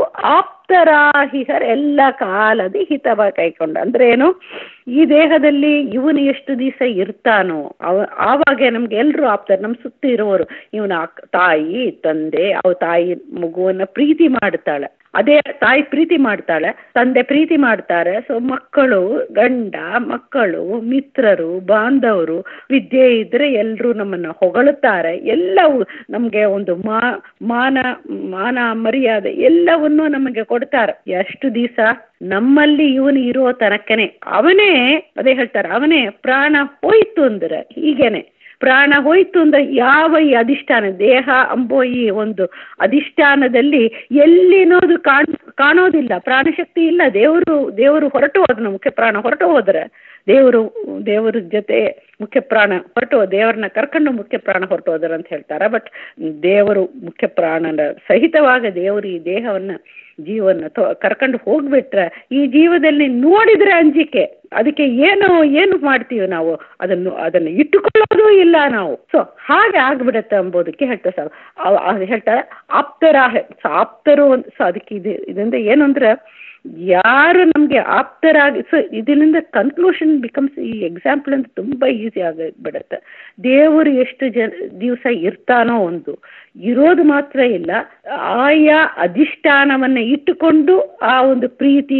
ಆಪ್ತರಾಹಿಹರ್ ಎಲ್ಲ ಕಾಲದಿ ಹಿತವ ಕೈಕೊಂಡ ಅಂದ್ರೆ ಏನು ಈ ದೇಹದಲ್ಲಿ ಇವನು ಎಷ್ಟು ದಿವಸ ಇರ್ತಾನೋ ಅವ ಆವಾಗ ನಮ್ಗೆ ಎಲ್ಲರೂ ಆಪ್ತಾರೆ ನಮ್ಮ ಸುತ್ತ ಇರೋರು ಇವನ ತಾಯಿ ತಂದೆ ಅವ ತಾಯಿ ಮಗುವನ್ನ ಪ್ರೀತಿ ಮಾಡ್ತಾಳೆ ಅದೇ ತಾಯಿ ಪ್ರೀತಿ ಮಾಡ್ತಾಳೆ ತಂದೆ ಪ್ರೀತಿ ಮಾಡ್ತಾರೆ ಸೊ ಮಕ್ಕಳು ಗಂಡ ಮಕ್ಕಳು ಮಿತ್ರರು ಬಾಂಧವರು ವಿದ್ಯೆ ಇದ್ರೆ ಎಲ್ಲರೂ ನಮ್ಮನ್ನು ಹೊಗಳುತ್ತಾರೆ ಎಲ್ಲವೂ ನಮಗೆ ಒಂದು ಮಾ ಮಾನ ಮಾನ ಮರ್ಯಾದೆ ಎಲ್ಲವನ್ನೂ ನಮಗೆ ಕೊಡ್ತಾರೆ ಎಷ್ಟು ದಿವಸ ನಮ್ಮಲ್ಲಿ ಇವನು ಇರೋ ತನಕನೇ ಅವನೇ ಅದೇ ಹೇಳ್ತಾರೆ ಅವನೇ ಪ್ರಾಣ ಹೋಯ್ತು ಅಂದ್ರೆ ಹೀಗೇನೆ ಪ್ರಾಣ ಹೋಯ್ತು ಅಂದ್ರೆ ಯಾವ ಈ ಅಧಿಷ್ಠಾನ ದೇಹ ಅಂಬೋ ಈ ಒಂದು ಅಧಿಷ್ಠಾನದಲ್ಲಿ ಎಲ್ಲಿನೋದು ಕಾಣ್ ಕಾಣೋದಿಲ್ಲ ಪ್ರಾಣಶಕ್ತಿ ಇಲ್ಲ ದೇವರು ದೇವರು ಹೊರಟು ಹೋದ್ರು ಮುಖ್ಯ ಪ್ರಾಣ ಹೊರಟು ಹೋದ್ರೆ ದೇವರು ದೇವರ ಜೊತೆ ಮುಖ್ಯ ಪ್ರಾಣ ಹೊರಟು ದೇವರನ್ನ ಕರ್ಕೊಂಡು ಮುಖ್ಯ ಪ್ರಾಣ ಹೊರಟು ಹೋದ್ರ ಅಂತ ಹೇಳ್ತಾರೆ ಬಟ್ ದೇವರು ಮುಖ್ಯ ಪ್ರಾಣನ ಸಹಿತವಾಗ ದೇವರು ಈ ದೇಹವನ್ನ ಜೀವನ ಕರ್ಕೊಂಡು ಹೋಗ್ಬಿಟ್ರೆ ಈ ಜೀವದಲ್ಲಿ ನೋಡಿದ್ರೆ ಅಂಜಿಕೆ ಅದಕ್ಕೆ ಏನು ಏನು ಮಾಡ್ತೀವಿ ನಾವು ಅದನ್ನು ಅದನ್ನು ಇಟ್ಟುಕೊಳ್ಳೋದು ಇಲ್ಲ ನಾವು ಸೊ ಹಾಗೆ ಆಗ್ಬಿಡತ್ತೆ ಎಂಬುದಕ್ಕೆ ಹೇಳ್ತಾರೆ ಸರ್ ಹೇಳ್ತಾರೆ ಆಪ್ತರಾಹ ಆಪ್ತರು ಸೊ ಅದಕ್ಕೆ ಇದು ಇದರಿಂದ ಏನು ಅಂದ್ರೆ ಯಾರು ನಮಗೆ ಆಪ್ತರಾಗಿ ಸೊ ಇದರಿಂದ ಕನ್ಕ್ಲೂಷನ್ ಬಿಕಮ್ಸ್ ಈ ಎಕ್ಸಾಂಪಲ್ ಅಂತ ತುಂಬ ಈಸಿ ಆಗಿಬಿಡುತ್ತೆ ದೇವರು ಎಷ್ಟು ಜನ ದಿವಸ ಇರ್ತಾನೋ ಒಂದು ಇರೋದು ಮಾತ್ರ ಇಲ್ಲ ಆಯಾ ಅಧಿಷ್ಠಾನವನ್ನು ಇಟ್ಟುಕೊಂಡು ಆ ಒಂದು ಪ್ರೀತಿ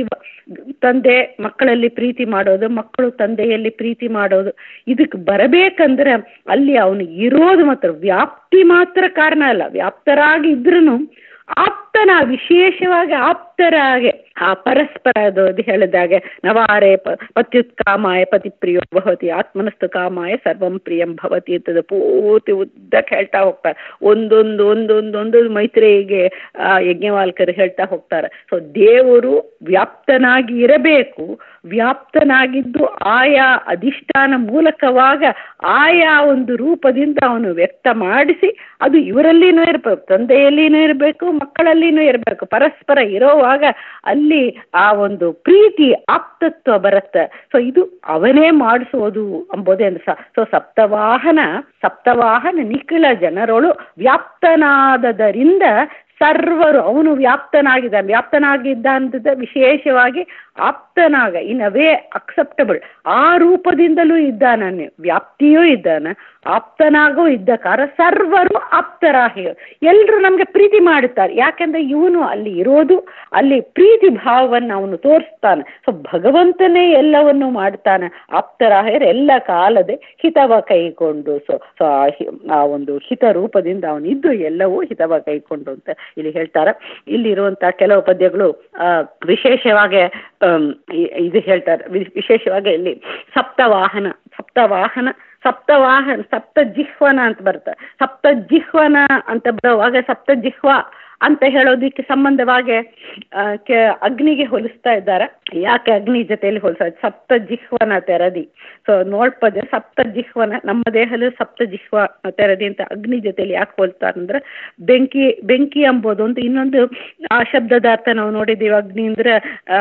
ತಂದೆ ಮಕ್ಕಳಲ್ಲಿ ಪ್ರೀತಿ ಮಾಡೋದು ಮಕ್ಕಳು ತಂದೆಯಲ್ಲಿ ಪ್ರೀತಿ ಮಾಡೋದು ಇದಕ್ಕೆ ಬರಬೇಕಂದ್ರೆ ಅಲ್ಲಿ ಅವನು ಇರೋದು ಮಾತ್ರ ವ್ಯಾಪ್ತಿ ಮಾತ್ರ ಕಾರಣ ಅಲ್ಲ ವ್ಯಾಪ್ತರಾಗಿ ಇದ್ರೂ ಆಪ್ತನ ವಿಶೇಷವಾಗಿ ಆಪ್ತರಾಗೆ ಆ ಪರಸ್ಪರ ಅದು ಹೇಳಿದಾಗೆ ನವಾರೆ ಪತ್ಯುತ್ ಕಾಮಾಯ ಪತಿ ಪ್ರಿಯೋ ಭವತಿ ಆತ್ಮನಸ್ತು ಕಾಮಾಯ ಸರ್ವಂ ಪ್ರಿಯಂ ಭವತಿ ಅಂತದ ಪೂರ್ತಿ ಉದ್ದಕ್ಕೆ ಹೇಳ್ತಾ ಹೋಗ್ತಾರೆ ಒಂದೊಂದು ಒಂದೊಂದು ಒಂದೊಂದು ಮೈತ್ರಿಯಿಗೆ ಯಜ್ಞವಾಲ್ಕರು ಹೇಳ್ತಾ ಹೋಗ್ತಾರೆ ಸೊ ದೇವರು ವ್ಯಾಪ್ತನಾಗಿ ಇರಬೇಕು ವ್ಯಾಪ್ತನಾಗಿದ್ದು ಆಯಾ ಅಧಿಷ್ಠಾನ ಮೂಲಕವಾಗ ಆಯಾ ಒಂದು ರೂಪದಿಂದ ಅವನು ವ್ಯಕ್ತ ಮಾಡಿಸಿ ಅದು ಇವರಲ್ಲಿನೂ ಇರಬೇಕು ತಂದೆಯಲ್ಲಿನೂ ಇರಬೇಕು ಮಕ್ಕಳಲ್ಲಿನೂ ಇರಬೇಕು ಪರಸ್ಪರ ಇರೋವಾಗ ಅಲ್ಲಿ ಆ ಒಂದು ಪ್ರೀತಿ ಆಪ್ತತ್ವ ಬರುತ್ತೆ ಸೊ ಇದು ಅವನೇ ಮಾಡಿಸೋದು ಎಂಬುದೇ ಅಂದ್ರೆ ಸೊ ಸಪ್ತವಾಹನ ಸಪ್ತವಾಹನ ನಿಖಿಳ ಜನರೊಳು ವ್ಯಾಪ್ತನಾದದರಿಂದ ಸರ್ವರು ಅವನು ವ್ಯಾಪ್ತನಾಗಿದ್ದಾನೆ ವ್ಯಾಪ್ತನಾಗಿದ್ದ ಅಂತ ವಿಶೇಷವಾಗಿ ಆಪ್ತನಾಗ ಇನ್ ಅ ವೇ ಅಕ್ಸೆಪ್ಟಬಲ್ ಆ ರೂಪದಿಂದಲೂ ಇದ್ದಾನೆ ವ್ಯಾಪ್ತಿಯೂ ಇದ್ದಾನೆ ಆಪ್ತನಾಗೂ ಇದ್ದ ಕಾರ ಸರ್ವರು ಆಪ್ತರಾಹಿ ಎಲ್ಲರೂ ನಮಗೆ ಪ್ರೀತಿ ಮಾಡುತ್ತಾರೆ ಯಾಕೆಂದ್ರೆ ಇವನು ಅಲ್ಲಿ ಇರೋದು ಅಲ್ಲಿ ಪ್ರೀತಿ ಭಾವವನ್ನು ಅವನು ತೋರಿಸ್ತಾನೆ ಸೊ ಭಗವಂತನೇ ಎಲ್ಲವನ್ನು ಮಾಡ್ತಾನೆ ಆಪ್ತರಾಹಿರ ಎಲ್ಲ ಕಾಲದೆ ಹಿತವ ಕೈಕೊಂಡು ಸೊ ಸೊ ಆ ಒಂದು ಹಿತ ರೂಪದಿಂದ ಅವನಿದ್ದು ಎಲ್ಲವೂ ಹಿತವ ಕೈಕೊಂಡು ಅಂತ ಇಲ್ಲಿ ಹೇಳ್ತಾರೆ ಇಲ್ಲಿರುವಂತಹ ಕೆಲವು ಪದ್ಯಗಳು ವಿಶೇಷವಾಗಿ ಇದು ಹೇಳ್ತಾರೆ ವಿಶೇಷವಾಗಿ ಇಲ್ಲಿ ಸಪ್ತವಾಹನ ಸಪ್ತವಾಹನ ಸಪ್ತವಾಹನ ಸಪ್ತ ಜಿಹ್ವನ ಅಂತ ಬರುತ್ತೆ ಸಪ್ತ ಜಿಹ್ವನ ಅಂತ ಬರುವಾಗ ಸಪ್ತ ಜಿಹ್ವ ಅಂತ ಹೇಳೋದಕ್ಕೆ ಸಂಬಂಧವಾಗಿ ಅಗ್ನಿಗೆ ಹೋಲಿಸ್ತಾ ಇದ್ದಾರೆ ಯಾಕೆ ಅಗ್ನಿ ಜೊತೆಯಲ್ಲಿ ಹೋಲಿಸ ಸಪ್ತ ಜಿಹ್ವನ ತೆರದಿ ಸೊ ನೋಡ್ಪದೆ ಸಪ್ತ ಜಿಹ್ವನ ನಮ್ಮ ದೇಹದಲ್ಲಿ ಸಪ್ತ ಜಿಹ್ವ ತೆರದಿ ಅಂತ ಅಗ್ನಿ ಜೊತೆಯಲ್ಲಿ ಯಾಕೆ ಹೋಲಿಸ್ತಾರೆ ಅಂದ್ರೆ ಬೆಂಕಿ ಬೆಂಕಿ ಎಂಬುದು ಒಂದು ಇನ್ನೊಂದು ಆ ಶಬ್ದದ ಅರ್ಥ ನಾವು ನೋಡಿದ್ದೀವಿ ಅಗ್ನಿ ಅಂದ್ರೆ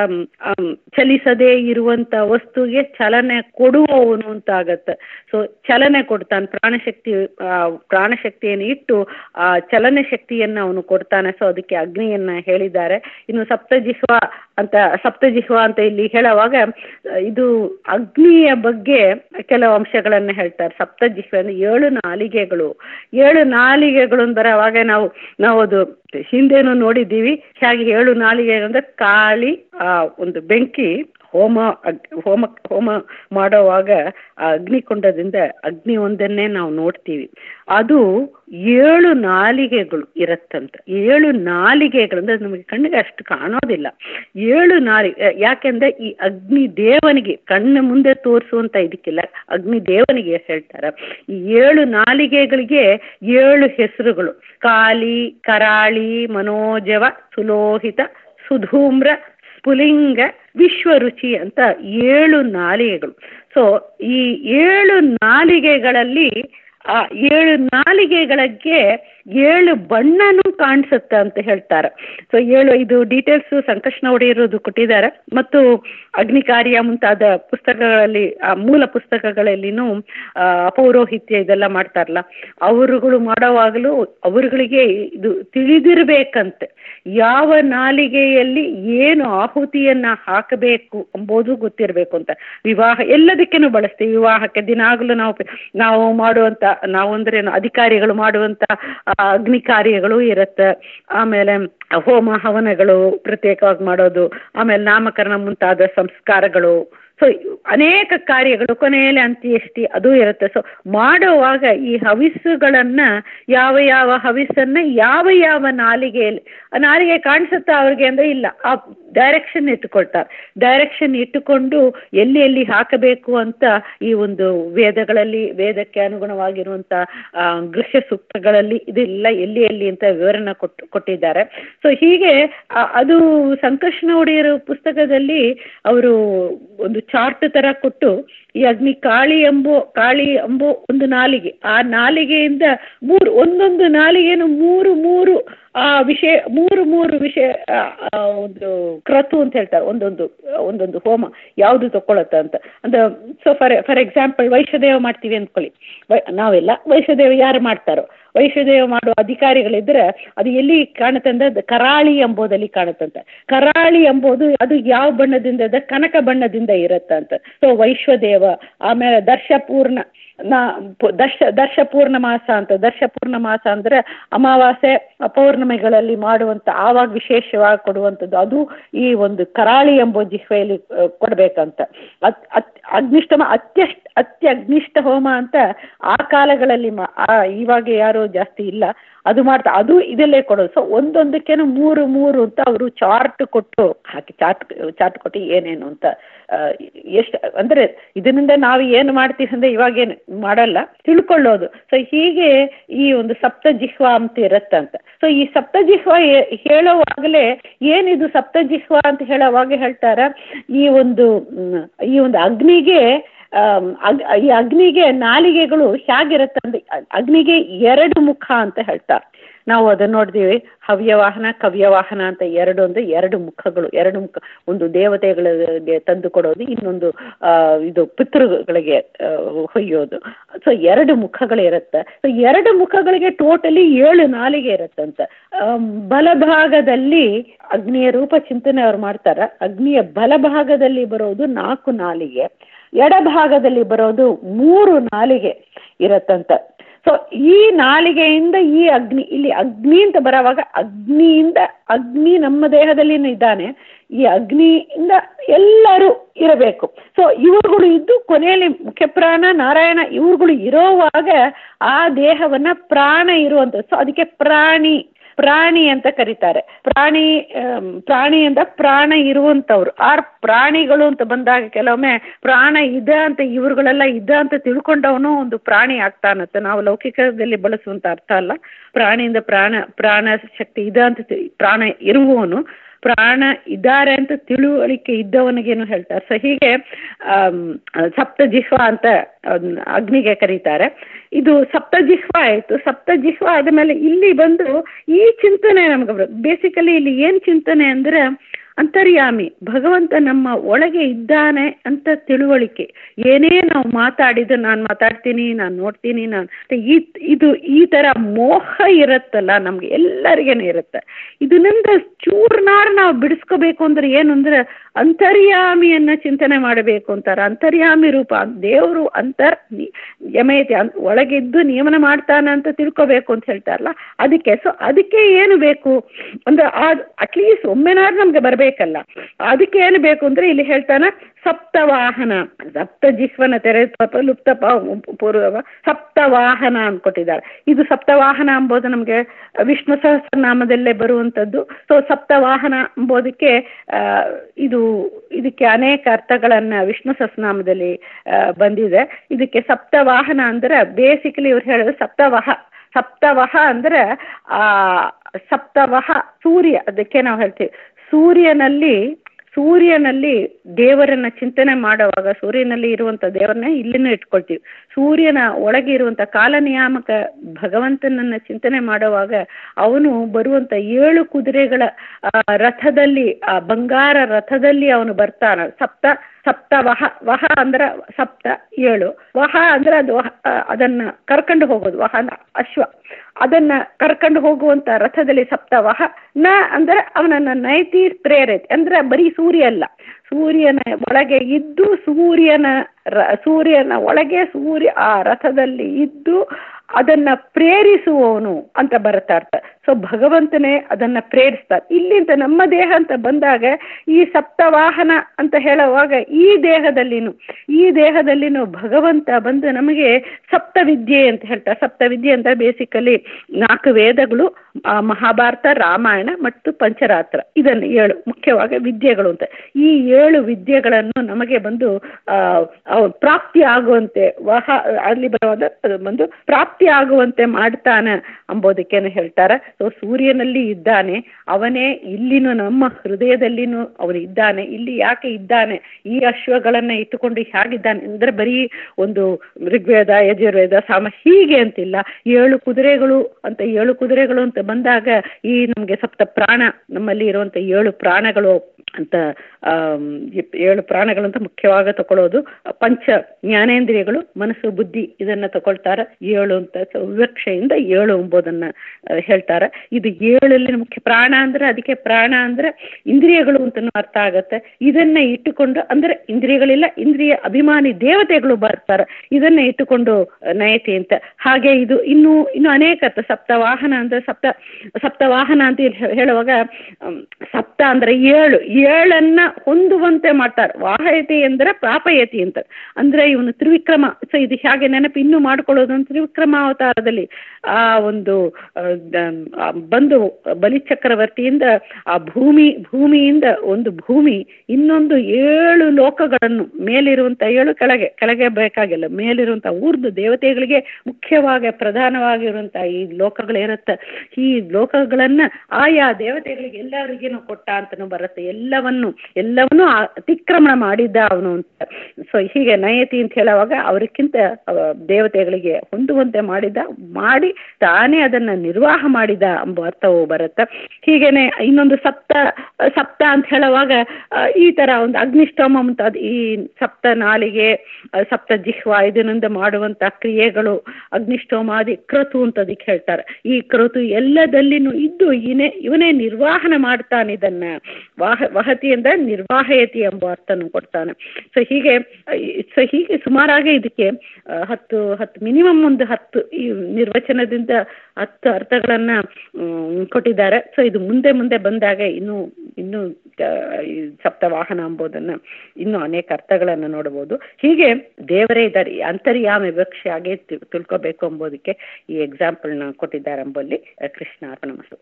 ಚಲಿಸದೇ ಇರುವಂತ ವಸ್ತುಗೆ ಚಲನೆ ಕೊಡುವವನು ಅಂತ ಆಗತ್ತೆ ಸೊ ಚಲನೆ ಕೊಡ್ತಾನೆ ಪ್ರಾಣಶಕ್ತಿ ಪ್ರಾಣಶಕ್ತಿಯನ್ನು ಇಟ್ಟು ಆ ಚಲನೆ ಶಕ್ತಿಯನ್ನು ಅವನು ಕೊಡ್ತಾನೆ ಸೊ ಅದಕ್ಕೆ ಅಗ್ನಿಯನ್ನ ಹೇಳಿದ್ದಾರೆ ಇನ್ನು ಸಪ್ತಜಿಹ್ವ ಅಂತ ಸಪ್ತಜಿಹ್ವ ಅಂತ ಇಲ್ಲಿ ಹೇಳುವಾಗ ಇದು ಅಗ್ನಿಯ ಬಗ್ಗೆ ಕೆಲವು ಅಂಶಗಳನ್ನು ಹೇಳ್ತಾರೆ ಸಪ್ತಜಿಹ್ವ ಅಂದ್ರೆ ಏಳು ನಾಲಿಗೆಗಳು ಏಳು ನಾಲಿಗೆಗಳು ಬರೋವಾಗ ನಾವು ನಾವು ಅದು ಹಿಂದೆನೂ ನೋಡಿದ್ದೀವಿ ಹೇಗೆ ಏಳು ನಾಲಿಗೆ ಅಂದ್ರೆ ಕಾಳಿ ಆ ಒಂದು ಬೆಂಕಿ ಹೋಮ ಅಗ್ ಹೋಮ ಹೋಮ ಮಾಡೋವಾಗ ಆ ಅಗ್ನಿಕುಂಡದಿಂದ ಅಗ್ನಿ ಒಂದನ್ನೇ ನಾವು ನೋಡ್ತೀವಿ ಅದು ಏಳು ನಾಲಿಗೆಗಳು ಇರತ್ತಂತ ಏಳು ನಾಲಿಗೆಗಳು ಅಂದ್ರೆ ನಮಗೆ ಕಣ್ಣಿಗೆ ಅಷ್ಟು ಕಾಣೋದಿಲ್ಲ ಏಳು ನಾಲಿಗೆ ಯಾಕೆಂದ್ರೆ ಈ ಅಗ್ನಿ ದೇವನಿಗೆ ಕಣ್ಣು ಮುಂದೆ ತೋರಿಸುವಂತ ಇದಕ್ಕಿಲ್ಲ ಅಗ್ನಿ ದೇವನಿಗೆ ಹೇಳ್ತಾರೆ ಈ ಏಳು ನಾಲಿಗೆಗಳಿಗೆ ಏಳು ಹೆಸರುಗಳು ಕಾಲಿ ಕರಾಳಿ ಮನೋಜವ ಸುಲೋಹಿತ ಸುಧೂಮ್ರ ಸ್ಫುಲಿಂಗ ವಿಶ್ವರುಚಿ ಅಂತ ಏಳು ನಾಲಿಗೆಗಳು ಸೊ ಈ ಏಳು ನಾಲಿಗೆಗಳಲ್ಲಿ ಆ ಏಳು ನಾಲಿಗೆಗಳಿಗೆ ಏಳು ಬಣ್ಣನೂ ಕಾಣಿಸುತ್ತೆ ಅಂತ ಹೇಳ್ತಾರೆ ಸೊ ಏಳು ಇದು ಡೀಟೇಲ್ಸ್ ಸಂಕಷ್ಣ ಒಡೆಯರೋದು ಕೊಟ್ಟಿದ್ದಾರೆ ಮತ್ತು ಅಗ್ನಿಕಾರ್ಯ ಮುಂತಾದ ಪುಸ್ತಕಗಳಲ್ಲಿ ಆ ಮೂಲ ಪುಸ್ತಕಗಳಲ್ಲಿನೂ ಅಪೌರೋಹಿತ್ಯ ಇದೆಲ್ಲ ಮಾಡ್ತಾರಲ್ಲ ಅವರುಗಳು ಮಾಡೋವಾಗಲೂ ಅವರುಗಳಿಗೆ ಇದು ತಿಳಿದಿರಬೇಕಂತೆ ಯಾವ ನಾಲಿಗೆಯಲ್ಲಿ ಏನು ಆಹುತಿಯನ್ನ ಹಾಕಬೇಕು ಎಂಬುದು ಗೊತ್ತಿರಬೇಕು ಅಂತ ವಿವಾಹ ಎಲ್ಲದಕ್ಕೇನು ಬಳಸ್ತೀವಿ ವಿವಾಹಕ್ಕೆ ದಿನಾಗಲೂ ನಾವು ನಾವು ಮಾಡುವಂತ ನಾವು ಅಂದ್ರೆ ಅಧಿಕಾರಿಗಳು ಮಾಡುವಂತ ಅಗ್ನಿ ಕಾರ್ಯಗಳು ಇರುತ್ತೆ ಆಮೇಲೆ ಹೋಮ ಹವನಗಳು ಪ್ರತ್ಯೇಕವಾಗಿ ಮಾಡೋದು ಆಮೇಲೆ ನಾಮಕರಣ ಮುಂತಾದ ಸಂಸ್ಕಾರಗಳು ಸೊ ಅನೇಕ ಕಾರ್ಯಗಳು ಕೊನೆಯಲ್ಲಿ ಅಂತ್ಯಷ್ಟಿ ಅದು ಇರುತ್ತೆ ಸೊ ಮಾಡುವಾಗ ಈ ಹವಿಸ್ಸುಗಳನ್ನ ಯಾವ ಯಾವ ಹವಿಸ್ಸನ್ನ ಯಾವ ಯಾವ ನಾಲಿಗೆಯಲ್ಲಿ ಆ ನಾಲಿಗೆ ಕಾಣಿಸುತ್ತಾ ಅವ್ರಿಗೆ ಅಂದ್ರೆ ಇಲ್ಲ ಆ ಡೈರೆಕ್ಷನ್ ಇಟ್ಟುಕೊಳ್ತಾರೆ ಡೈರೆಕ್ಷನ್ ಇಟ್ಟುಕೊಂಡು ಎಲ್ಲಿ ಎಲ್ಲಿ ಹಾಕಬೇಕು ಅಂತ ಈ ಒಂದು ವೇದಗಳಲ್ಲಿ ವೇದಕ್ಕೆ ಅನುಗುಣವಾಗಿರುವಂತ ಗೃಹ್ಯ ಸೂಕ್ತಗಳಲ್ಲಿ ಇದೆಲ್ಲ ಎಲ್ಲಿ ಎಲ್ಲಿ ಅಂತ ವಿವರಣೆ ಕೊಟ್ಟು ಕೊಟ್ಟಿದ್ದಾರೆ ಸೊ ಹೀಗೆ ಅದು ಸಂಕರ್ಷಣ ಒಡೆಯರ ಪುಸ್ತಕದಲ್ಲಿ ಅವರು ಒಂದು ಚಾರ್ಟ್ ತರ ಕೊಟ್ಟು ಈ ಅಗ್ನಿ ಕಾಳಿ ಎಂಬೋ ಕಾಳಿ ಎಂಬೋ ಒಂದು ನಾಲಿಗೆ ಆ ನಾಲಿಗೆಯಿಂದ ಮೂರು ಒಂದೊಂದು ನಾಲಿಗೆನು ಮೂರು ಮೂರು ಆ ವಿಷಯ ಮೂರು ಮೂರು ವಿಷಯ ಒಂದು ಕ್ರತು ಅಂತ ಹೇಳ್ತಾರೆ ಒಂದೊಂದು ಒಂದೊಂದು ಹೋಮ ಯಾವುದು ತಗೊಳತ್ತ ಅಂತ ಅಂದ್ರೆ ಸೊ ಫಾರ್ ಫಾರ್ ಎಕ್ಸಾಂಪಲ್ ವೈಶ್ವದೇವ ಮಾಡ್ತೀವಿ ಅಂದ್ಕೊಳ್ಳಿ ನಾವೆಲ್ಲ ವೈಶ್ವದೇವ ಯಾರು ಮಾಡ್ತಾರೋ ವೈಶ್ವದೇವ ಮಾಡುವ ಅಧಿಕಾರಿಗಳಿದ್ರೆ ಅದು ಎಲ್ಲಿ ಕಾಣುತ್ತೆ ಅಂದ್ರೆ ಕರಾಳಿ ಎಂಬುದಲ್ಲಿ ಕಾಣುತ್ತಂತೆ ಕರಾಳಿ ಎಂಬುದು ಅದು ಯಾವ ಬಣ್ಣದಿಂದ ಇದೆ ಕನಕ ಬಣ್ಣದಿಂದ ಇರುತ್ತಂತ ಸೊ ವೈಶ್ವದೇವ ಆಮೇಲೆ ದರ್ಶಪೂರ್ಣ ನಾ ದರ್ಶ ದರ್ಶ ಪೂರ್ಣಮಾಸ ಅಂತ ದರ್ಶ ಪೂರ್ಣಮಾಸ ಅಂದ್ರೆ ಅಮಾವಾಸ್ಯೆ ಪೌರ್ಣಮಿಗಳಲ್ಲಿ ಮಾಡುವಂತ ಆವಾಗ ವಿಶೇಷವಾಗಿ ಕೊಡುವಂಥದ್ದು ಅದು ಈ ಒಂದು ಕರಾಳಿ ಎಂಬ ಜಿಹ್ವೆಯಲ್ಲಿ ಕೊಡ್ಬೇಕಂತ ಅತ್ ಅತ್ ಅಗ್ನಿಷ್ಟಮ ಅತ್ಯಷ್ಟ ಅತ್ಯ ಅಗ್ನಿಷ್ಠ ಹೋಮ ಅಂತ ಆ ಕಾಲಗಳಲ್ಲಿ ಇವಾಗ ಯಾರು ಜಾಸ್ತಿ ಇಲ್ಲ ಅದು ಮಾಡ್ತಾ ಅದು ಇದಲ್ಲೇ ಕೊಡೋದು ಸೊ ಒಂದೊಂದಕ್ಕೇನು ಮೂರು ಮೂರು ಅಂತ ಅವರು ಚಾರ್ಟ್ ಕೊಟ್ಟು ಹಾಕಿ ಚಾರ್ಟ್ ಚಾರ್ಟ್ ಕೊಟ್ಟು ಏನೇನು ಅಂತ ಎಷ್ಟು ಅಂದರೆ ಇದರಿಂದ ನಾವು ಏನು ಮಾಡ್ತೀವಿ ಅಂದರೆ ಇವಾಗೇನು ಮಾಡಲ್ಲ ತಿಳ್ಕೊಳ್ಳೋದು ಸೊ ಹೀಗೆ ಈ ಒಂದು ಸಪ್ತ ಜಿಹ್ವ ಅಂತ ಇರತ್ತಂತ ಸೊ ಈ ಸಪ್ತ ಜಿಹ್ವ ಹೇಳುವಾಗಲೇ ಏನಿದು ಸಪ್ತ ಜಿಹ್ವ ಅಂತ ಹೇಳುವಾಗ ಹೇಳ್ತಾರೆ ಈ ಒಂದು ಈ ಒಂದು ಅಗ್ನಿಗೆ ಈ ಅಗ್ನಿಗೆ ನಾಲಿಗೆಗಳು ಹೇಗಿರುತ್ತೆ ಅಂದ್ರೆ ಅಗ್ನಿಗೆ ಎರಡು ಮುಖ ಅಂತ ಹೇಳ್ತಾರೆ ನಾವು ಅದನ್ನು ನೋಡಿದೀವಿ ಹವ್ಯವಾಹನ ಕವ್ಯವಾಹನ ಅಂತ ಎರಡು ಅಂದ್ರೆ ಎರಡು ಮುಖಗಳು ಎರಡು ಮುಖ ಒಂದು ದೇವತೆಗಳಿಗೆ ತಂದು ಕೊಡೋದು ಇನ್ನೊಂದು ಇದು ಪಿತೃಗಳಿಗೆ ಹೊಯ್ಯೋದು ಸೊ ಎರಡು ಮುಖಗಳಿರುತ್ತೆ ಸೊ ಎರಡು ಮುಖಗಳಿಗೆ ಟೋಟಲಿ ಏಳು ನಾಲಿಗೆ ಇರುತ್ತಂತೆ ಬಲಭಾಗದಲ್ಲಿ ಅಗ್ನಿಯ ರೂಪ ಚಿಂತನೆ ಅವ್ರು ಮಾಡ್ತಾರೆ ಅಗ್ನಿಯ ಬಲಭಾಗದಲ್ಲಿ ಬರೋದು ನಾಲ್ಕು ನಾಲಿಗೆ ಎಡಭಾಗದಲ್ಲಿ ಬರೋದು ಮೂರು ನಾಲಿಗೆ ಇರತ್ತಂತ ಸೊ ಈ ನಾಲಿಗೆಯಿಂದ ಈ ಅಗ್ನಿ ಇಲ್ಲಿ ಅಗ್ನಿ ಅಂತ ಬರೋವಾಗ ಅಗ್ನಿಯಿಂದ ಅಗ್ನಿ ನಮ್ಮ ದೇಹದಲ್ಲಿನೂ ಇದ್ದಾನೆ ಈ ಅಗ್ನಿಯಿಂದ ಎಲ್ಲರೂ ಇರಬೇಕು ಸೊ ಇವುಗಳು ಇದ್ದು ಕೊನೆಯಲ್ಲಿ ಮುಖ್ಯಪ್ರಾಣ ನಾರಾಯಣ ಇವುಗಳು ಇರೋವಾಗ ಆ ದೇಹವನ್ನ ಪ್ರಾಣ ಇರುವಂತ ಸೊ ಅದಕ್ಕೆ ಪ್ರಾಣಿ ಪ್ರಾಣಿ ಅಂತ ಕರೀತಾರೆ ಪ್ರಾಣಿ ಪ್ರಾಣಿ ಅಂತ ಪ್ರಾಣ ಇರುವಂಥವ್ರು ಆರ್ ಪ್ರಾಣಿಗಳು ಅಂತ ಬಂದಾಗ ಕೆಲವೊಮ್ಮೆ ಪ್ರಾಣ ಇದೆ ಅಂತ ಇವ್ರುಗಳೆಲ್ಲ ಇದೆ ಅಂತ ತಿಳ್ಕೊಂಡವನು ಒಂದು ಪ್ರಾಣಿ ಆಗ್ತಾನಂತೆ ನಾವು ಲೌಕಿಕದಲ್ಲಿ ಬಳಸುವಂತ ಅರ್ಥ ಅಲ್ಲ ಪ್ರಾಣಿಯಿಂದ ಪ್ರಾಣ ಪ್ರಾಣ ಶಕ್ತಿ ಇದೆ ಅಂತ ಪ್ರಾಣ ಇರುವವನು ಪ್ರಾಣ ಇದ್ದಾರೆ ಅಂತ ತಿಳುವಳಿಕೆ ಇದ್ದವನಿಗೇನು ಹೇಳ್ತಾರೆ ಸೊ ಹೀಗೆ ಸಪ್ತ ಜಿಹ್ವ ಅಂತ ಅಗ್ನಿಗೆ ಕರೀತಾರೆ ಇದು ಸಪ್ತ ಜಿಹ್ವ ಆಯಿತು ಸಪ್ತ ಜಿಹ್ವ ಆದಮೇಲೆ ಇಲ್ಲಿ ಬಂದು ಈ ಚಿಂತನೆ ನಮ್ಗೆ ಬೇಸಿಕಲಿ ಇಲ್ಲಿ ಏನು ಚಿಂತನೆ ಅಂದರೆ ಅಂತರ್ಯಾಮಿ ಭಗವಂತ ನಮ್ಮ ಒಳಗೆ ಇದ್ದಾನೆ ಅಂತ ತಿಳುವಳಿಕೆ ಏನೇ ನಾವು ಮಾತಾಡಿದ್ದು ನಾನು ಮಾತಾಡ್ತೀನಿ ನಾನು ನೋಡ್ತೀನಿ ನಾನು ಈ ಇದು ಈ ಥರ ಮೋಹ ಇರುತ್ತಲ್ಲ ನಮ್ಗೆ ಎಲ್ಲರಿಗೇನೆ ಇರುತ್ತೆ ಇದನ್ನಿಂದ ಚೂರ್ನಾರು ನಾವು ಬಿಡಿಸ್ಕೋಬೇಕು ಅಂದ್ರೆ ಏನು ಅಂದ್ರೆ ಅಂತರ್ಯಾಮಿಯನ್ನ ಚಿಂತನೆ ಮಾಡಬೇಕು ಅಂತಾರೆ ಅಂತರ್ಯಾಮಿ ರೂಪ ದೇವರು ಅಂತರ್ ಯಮಯತಿ ಒಳಗಿದ್ದು ನಿಯಮನ ಮಾಡ್ತಾನೆ ಅಂತ ತಿಳ್ಕೋಬೇಕು ಅಂತ ಹೇಳ್ತಾರಲ್ಲ ಅದಕ್ಕೆ ಸೊ ಅದಕ್ಕೆ ಏನು ಬೇಕು ಅಂದ್ರೆ ಅಟ್ಲೀಸ್ಟ್ ಒಮ್ಮೆನಾರು ನಮ್ಗೆ ಬರಬೇಕಲ್ಲ ಅದಕ್ಕೆ ಏನು ಬೇಕು ಅಂದ್ರೆ ಇಲ್ಲಿ ಹೇಳ್ತಾನೆ ಸಪ್ತವಾಹನ ಸಪ್ತ ಜಿಹ್ವನ ತೆರೆ ಲುಪ್ತ ಪೂರ್ವ ಸಪ್ತವಾಹನ ಅಂದ್ಕೊಟ್ಟಿದ್ದಾರೆ ಇದು ಸಪ್ತವಾಹನ ಎಂಬುದು ನಮಗೆ ವಿಷ್ಣು ಸಹಸ್ರನಾಮದಲ್ಲೇ ಬರುವಂಥದ್ದು ಸೊ ಸಪ್ತವಾಹನ ಎಂಬುದಕ್ಕೆ ಇದು ಇದಕ್ಕೆ ಅನೇಕ ಅರ್ಥಗಳನ್ನು ವಿಷ್ಣು ಸಹಸ್ರನಾಮದಲ್ಲಿ ಬಂದಿದೆ ಇದಕ್ಕೆ ಸಪ್ತವಾಹನ ಅಂದ್ರೆ ಬೇಸಿಕಲಿ ಇವ್ರು ಹೇಳೋದು ಸಪ್ತವಹ ಸಪ್ತವಹ ಅಂದ್ರೆ ಆ ಸಪ್ತವಹ ಸೂರ್ಯ ಅದಕ್ಕೆ ನಾವು ಹೇಳ್ತೀವಿ ಸೂರ್ಯನಲ್ಲಿ ಸೂರ್ಯನಲ್ಲಿ ದೇವರನ್ನ ಚಿಂತನೆ ಮಾಡುವಾಗ ಸೂರ್ಯನಲ್ಲಿ ಇರುವಂಥ ದೇವರನ್ನ ಇಲ್ಲಿನೂ ಇಟ್ಕೊಳ್ತೀವಿ ಸೂರ್ಯನ ಒಳಗೆ ಇರುವಂಥ ಕಾಲನಿಯಾಮಕ ಭಗವಂತನನ್ನ ಚಿಂತನೆ ಮಾಡುವಾಗ ಅವನು ಬರುವಂಥ ಏಳು ಕುದುರೆಗಳ ರಥದಲ್ಲಿ ಆ ಬಂಗಾರ ರಥದಲ್ಲಿ ಅವನು ಬರ್ತಾನ ಸಪ್ತ ಸಪ್ತ ವಹ ವಹ ಅಂದ್ರೆ ಸಪ್ತ ಏಳು ವಹ ಅಂದ್ರೆ ಅದು ಅದನ್ನ ಕರ್ಕೊಂಡು ಹೋಗೋದು ವಹ ಅಶ್ವ ಅದನ್ನ ಕರ್ಕೊಂಡು ಹೋಗುವಂತ ರಥದಲ್ಲಿ ಸಪ್ತ ವಹ ನ ಅಂದ್ರೆ ಅವನನ್ನ ನೈತಿ ಪ್ರೇರೈತಿ ಅಂದ್ರೆ ಬರೀ ಸೂರ್ಯ ಅಲ್ಲ ಸೂರ್ಯನ ಒಳಗೆ ಇದ್ದು ಸೂರ್ಯನ ಸೂರ್ಯನ ಒಳಗೆ ಸೂರ್ಯ ಆ ರಥದಲ್ಲಿ ಇದ್ದು ಅದನ್ನ ಪ್ರೇರಿಸುವವನು ಅಂತ ಬರುತ್ತೆ ಅರ್ಥ ಸೊ ಭಗವಂತನೇ ಅದನ್ನ ಪ್ರೇರಿಸ್ತಾರೆ ಇಲ್ಲಿಂದ ನಮ್ಮ ದೇಹ ಅಂತ ಬಂದಾಗ ಈ ಸಪ್ತವಾಹನ ಅಂತ ಹೇಳುವಾಗ ಈ ದೇಹದಲ್ಲಿನೂ ಈ ದೇಹದಲ್ಲಿನೂ ಭಗವಂತ ಬಂದು ನಮಗೆ ಸಪ್ತವಿದ್ಯೆ ಅಂತ ಹೇಳ್ತಾರೆ ಸಪ್ತವಿದ್ಯೆ ಅಂತ ಬೇಸಿಕಲಿ ನಾಲ್ಕು ವೇದಗಳು ಮಹಾಭಾರತ ರಾಮಾಯಣ ಮತ್ತು ಪಂಚರಾತ್ರ ಇದನ್ನು ಏಳು ಮುಖ್ಯವಾಗಿ ವಿದ್ಯೆಗಳು ಅಂತ ಈ ಏಳು ವಿದ್ಯೆಗಳನ್ನು ನಮಗೆ ಬಂದು ಪ್ರಾಪ್ತಿ ಆಗುವಂತೆ ವಹ ಅಲ್ಲಿ ಬರುವಾಗ ಬಂದು ಪ್ರಾಪ್ತಿ ಆಗುವಂತೆ ಮಾಡ್ತಾನೆ ಅಂಬೋದಕ್ಕೇನು ಹೇಳ್ತಾರೆ ಸೊ ಸೂರ್ಯನಲ್ಲಿ ಇದ್ದಾನೆ ಅವನೇ ಇಲ್ಲಿನೂ ನಮ್ಮ ಹೃದಯದಲ್ಲಿನೂ ಅವನು ಇದ್ದಾನೆ ಇಲ್ಲಿ ಯಾಕೆ ಇದ್ದಾನೆ ಈ ಅಶ್ವಗಳನ್ನ ಇಟ್ಟುಕೊಂಡು ಹೇಗಿದ್ದಾನೆ ಅಂದ್ರೆ ಬರೀ ಒಂದು ಋಗ್ವೇದ ಯಜುರ್ವೇದ ಸಾಮ ಹೀಗೆ ಅಂತಿಲ್ಲ ಏಳು ಕುದುರೆಗಳು ಅಂತ ಏಳು ಕುದುರೆಗಳು ಅಂತ ಬಂದಾಗ ಈ ನಮಗೆ ಸಪ್ತ ಪ್ರಾಣ ನಮ್ಮಲ್ಲಿ ಇರುವಂತ ಏಳು ಪ್ರಾಣಗಳು ಅಂತ ಏಳು ಪ್ರಾಣಗಳು ಅಂತ ಮುಖ್ಯವಾಗಿ ತಗೊಳ್ಳೋದು ಪಂಚ ಜ್ಞಾನೇಂದ್ರಿಯಗಳು ಮನಸ್ಸು ಬುದ್ಧಿ ಇದನ್ನ ತಗೊಳ್ತಾರೆ ಏಳು ಅಂತ ವಿವಕ್ಷೆಯಿಂದ ಏಳು ಎಂಬುದನ್ನ ಹೇಳ್ತಾರೆ ಇದು ಏಳಲ್ಲಿ ಮುಖ್ಯ ಪ್ರಾಣ ಅಂದ್ರೆ ಅದಕ್ಕೆ ಪ್ರಾಣ ಅಂದ್ರೆ ಇಂದ್ರಿಯಗಳು ಅಂತನೂ ಅರ್ಥ ಆಗತ್ತೆ ಇದನ್ನ ಇಟ್ಟುಕೊಂಡು ಅಂದ್ರೆ ಇಂದ್ರಿಯಗಳಿಲ್ಲ ಇಂದ್ರಿಯ ಅಭಿಮಾನಿ ದೇವತೆಗಳು ಬರ್ತಾರೆ ಇದನ್ನ ಇಟ್ಟುಕೊಂಡು ನಯತಿ ಅಂತ ಹಾಗೆ ಇದು ಇನ್ನು ಇನ್ನು ಅನೇಕ ಅರ್ಥ ಸಪ್ತವಾಹನ ಅಂದ್ರೆ ಸಪ್ತ ಸಪ್ತವಾಹನ ಅಂತ ಹೇಳುವಾಗ ಸಪ್ತ ಅಂದ್ರೆ ಏಳು ಏಳನ್ನ ಹೊಂದುವಂತೆ ಮಾಡ್ತಾರೆ ವಾಹಯತಿ ಅಂದ್ರೆ ಪ್ರಾಪಯತಿ ಅಂತ ಅಂದ್ರೆ ಇವನು ತ್ರಿವಿಕ್ರಮ ಸೊ ಇದು ಹೇಗೆ ನೆನಪು ಇನ್ನೂ ಮಾಡ್ಕೊಳ್ಳೋದು ಅಂತ ತ್ರಿವಿಕ್ರಮ ಅವತಾರದಲ್ಲಿ ಆ ಒಂದು ಬಂದು ಬಲಿಚಕ್ರವರ್ತಿಯಿಂದ ಆ ಭೂಮಿ ಭೂಮಿಯಿಂದ ಒಂದು ಭೂಮಿ ಇನ್ನೊಂದು ಏಳು ಲೋಕಗಳನ್ನು ಮೇಲಿರುವಂತ ಏಳು ಕೆಳಗೆ ಕೆಳಗೆ ಬೇಕಾಗಿಲ್ಲ ಮೇಲಿರುವಂತ ಊರ್ದು ದೇವತೆಗಳಿಗೆ ಮುಖ್ಯವಾಗಿ ಪ್ರಧಾನವಾಗಿರುವಂತ ಈ ಲೋಕಗಳಿರುತ್ತೆ ಈ ಲೋಕಗಳನ್ನ ಆಯಾ ದೇವತೆಗಳಿಗೆ ಎಲ್ಲರಿಗೇನು ಕೊಟ್ಟ ಅಂತನೂ ಬರುತ್ತೆ ಎಲ್ಲವನ್ನು ಎಲ್ಲವನ್ನೂ ಅತಿಕ್ರಮಣ ಮಾಡಿದ್ದ ಅವನು ಅಂತ ಸೊ ಹೀಗೆ ನಯತಿ ಅಂತ ಹೇಳುವಾಗ ಅವರಿಗಿಂತ ದೇವತೆಗಳಿಗೆ ಹೊಂದುವಂತೆ ಮಾಡಿದ್ದ ಮಾಡಿ ತಾನೇ ಅದನ್ನ ನಿರ್ವಾಹ ಮಾಡಿದ ಎಂಬ ಅರ್ಥವು ಬರುತ್ತೆ ಹೀಗೇನೆ ಇನ್ನೊಂದು ಸಪ್ತ ಸಪ್ತ ಅಂತ ಹೇಳುವಾಗ ಆ, ಈ ತರ ಒಂದು ಅಗ್ನಿಷ್ಟೋಮ ಮುಂತಾದ ಈ ಸಪ್ತ ನಾಲಿಗೆ ಆ, ಸಪ್ತ ಜಿಹ್ವ ಇದರಿಂದ ಮಾಡುವಂತ ಕ್ರಿಯೆಗಳು ಅಗ್ನಿಷ್ಟೋಮಾದಿ ಕ್ರತು ಅಂತ ಅದಕ್ಕೆ ಹೇಳ್ತಾರೆ ಈ ಕ್ರತು ಎಲ್ಲದಲ್ಲಿನೂ ಇದ್ದು ಇವನೇ ಇವನೇ ನಿರ್ವಾಹನ ಮಾಡ್ತಾನೆ ಇದನ್ನ ವಾಹ ವಹತಿ ಅಂದ್ರೆ ನಿರ್ವಾಹಯತಿ ಎಂಬ ಅರ್ಥನು ಕೊಡ್ತಾನೆ ಸೊ ಹೀಗೆ ಸೊ ಹೀಗೆ ಸುಮಾರಾಗಿ ಇದಕ್ಕೆ ಆ, ಹತ್ತು ಹತ್ತು ಮಿನಿಮಮ್ ಒಂದು ಹತ್ತು ಈ ನಿರ್ವಚನದಿಂದ ಹತ್ತು ಅರ್ಥಗಳನ್ನ ಮ್, ಕೊಟ್ಟಿದ್ದಾರೆ ಸೊ ಇದು ಮುಂದೆ ಮುಂದೆ ಬಂದಾಗ ಇನ್ನೂ ಇನ್ನೂ ಆ, ಈ ಸಪ್ತವಾಹನ ಎಂಬುದನ್ನ ಇನ್ನೂ ಅನೇಕ ಅರ್ಥಗಳನ್ನು ನೋಡಬಹುದು ಹೀಗೆ ದೇವರೇ ಇದ್ದಾರೆ ಈ ಅಂತರ್ಯಾಮ ವಿವಕ್ಷೆ ಹಾಗೆ ತಿಳ್ಕೋಬೇಕು ಎಂಬುದಕ್ಕೆ ಈ ಎಕ್ಸಾಂಪಲ್ನ ಕೊಟ್ಟಿದ್ದಾರೆ ಎಂಬಲ್ಲಿ ಆ, ಕೃಷ್ಣ ಅರ್ಪಣ